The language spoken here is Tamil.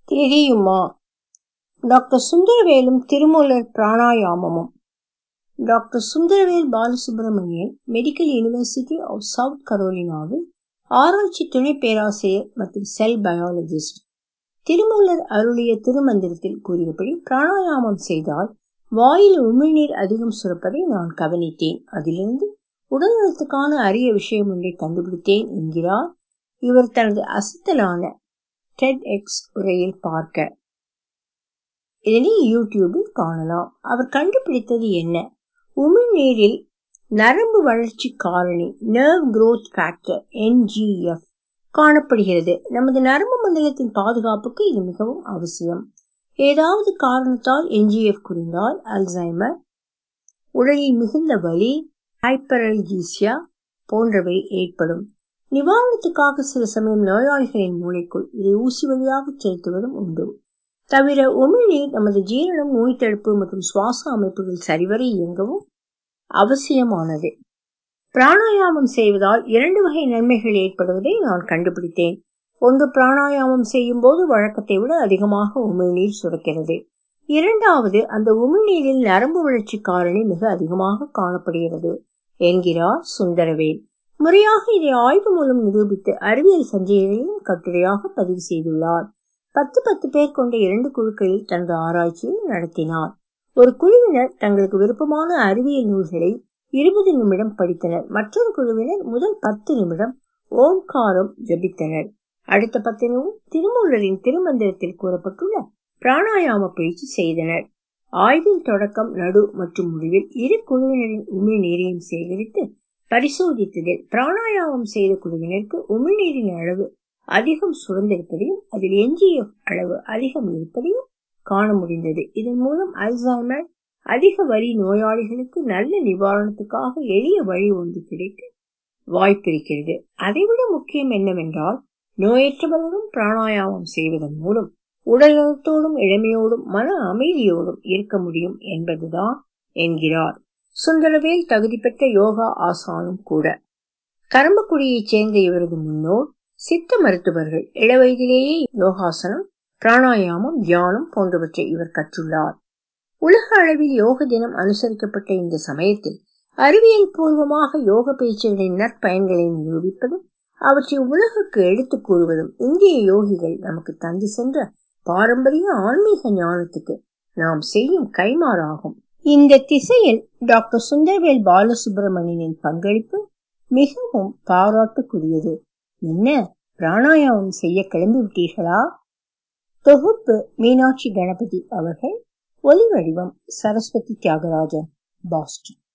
தெரியுமா டாக்டர் சுந்தரவேலும் திருமூலர் பிராணாயாமமும் doctor Sundaravel Balasubramanian medical university of south கரோலினாவில் ஆராய்ச்சி துணை பேராசிரியர் மற்றும் செல் பயாலஜிஸ்ட் திருமூலர் அருளிய திருமந்திரத்தில் கூறியபடி பிராணாயாமம் செய்தால் வாயில் உமிழ்நீர் அதிகம் சுரப்பதை நான் கவனித்தேன் அதிலிருந்து உடல் நலத்துக்கான அரிய விஷயம் ஒன்றை கண்டுபிடித்தேன் என்கிறார் இவர் தனது அசத்தலான டெட் எக்ஸ் உரையில் பார்க்க இதனை யூடியூபில் காணலாம் அவர் கண்டுபிடித்தது என்ன உமிழ்நீரில் நரம்பு வளர்ச்சி காரணி நர்வ் growth ஃபேக்டர் என்ஜிஎஃப் காணப்படுகிறது நமது நரம்பு மண்டலத்தின் பாதுகாப்புக்கு இது மிகவும் அவசியம் ஏதாவது காரணத்தால் என்ஜிஎஃப் குறைந்தால் அல்சைமர் உடலில் மிகுந்த வலி ஹைப்பரல்ஜீசியா போன்றவை ஏற்படும் நிவாரணத்துக்காக சில சமயம் நோயாளிகளின் மூளைக்குள் இதை ஊசி வழியாக செலுத்துவதும் உண்டு தவிர உமிழ்நீர் நமது ஜீரணம் நோய் தடுப்பு மற்றும் சுவாச அமைப்புகள் சரிவர இயங்கவும் அவசியமானது பிராணாயாமம் செய்வதால் இரண்டு வகை நன்மைகள் ஏற்படுவதை நான் கண்டுபிடித்தேன் ஒன்று பிராணாயாமம் செய்யும் போது வழக்கத்தை விட அதிகமாக உமிழ்நீர் சுரக்கிறது இரண்டாவது அந்த உமிழ்நீரில் நரம்பு வளர்ச்சி காரணி மிக அதிகமாக காணப்படுகிறது என்கிறார் சுந்தரவேல் முறையாக இதை ஆய்வு மூலம் நிரூபித்து அறிவியல் சஞ்சிகைகளையும் கட்டுரையாக பதிவு செய்துள்ளார் பத்து பத்து பேர் கொண்ட இரண்டு குழுக்களில் தனது ஆராய்ச்சியை நடத்தினார் ஒரு குழுவினர் தங்களுக்கு விருப்பமான அறிவியல் நூல்களை இருபது நிமிடம் படித்தனர் மற்றொரு குழுவினர் முதல் பத்து நிமிடம் ஓம்காரம் ஜபித்தனர் அடுத்த பத்து நிமிடம் திருமூலரின் திருமந்திரத்தில் கூறப்பட்டுள்ள பிராணாயாம பயிற்சி செய்தனர் ஆய்வின் தொடக்கம் நடு மற்றும் முடிவில் இரு குழுவினரின் உமிழ்நீரையும் சேகரித்து பரிசோதித்ததில் பிராணாயாமம் செய்த குழுவினருக்கு உமிழ்நீரின் அளவு அதிகம் சுரந்திருப்பதையும் அதில் எஞ்சிய அளவு அதிகம் இருப்பதையும் காண முடிந்தது இதன் மூலம் அல்சைமர் அதிக வரி நோயாளிகளுக்கு நல்ல நிவாரணத்துக்காக எளிய வழி ஒன்று கிடைக்க வாய்ப்பிருக்கிறது அதைவிட முக்கியம் என்னவென்றால் நோயற்றவர்களும் பிராணாயாமம் செய்வதன் மூலம் உடல் நலத்தோடும் இளமையோடும் மன அமைதியோடும் இருக்க முடியும் என்பதுதான் என்கிறார் சுந்தரவேல் தகுதி பெற்ற யோகா ஆசானும் கூட கரம்பக்குடியைச் சேர்ந்த இவரது முன்னோர் சித்த மருத்துவர்கள் இளவயதிலேயே யோகாசனம் பிராணாயாமம் தியானம் போன்றவற்றை இவர் கற்றுள்ளார் உலக அளவில் யோக தினம் அனுசரிக்கப்பட்ட இந்த சமயத்தில் அறிவியல் பூர்வமாக யோக பயிற்சிகளின் நற்பயன்களை நிரூபிப்பதும் அவற்றை உலகுக்கு எடுத்துக் கூறுவதும் இந்திய யோகிகள் நமக்கு தந்து சென்ற பாரம்பரிய ஆன்மீக ஞானத்துக்கு நாம் செய்யும் கைமாறாகும் இந்த திசையில் டாக்டர் சுந்தர்வேல் பாலசுப்ரமணியனின் பங்களிப்பு மிகவும் பாராட்டுக்குரியது என்ன பிராணாயாமம் செய்ய கிளம்பி விட்டீர்களா தொகுப்பு மீனாட்சி கணபதி அவர்கள் ஒலி வடிவம் சரஸ்வதி தியாகராஜன் பாஸ்டன்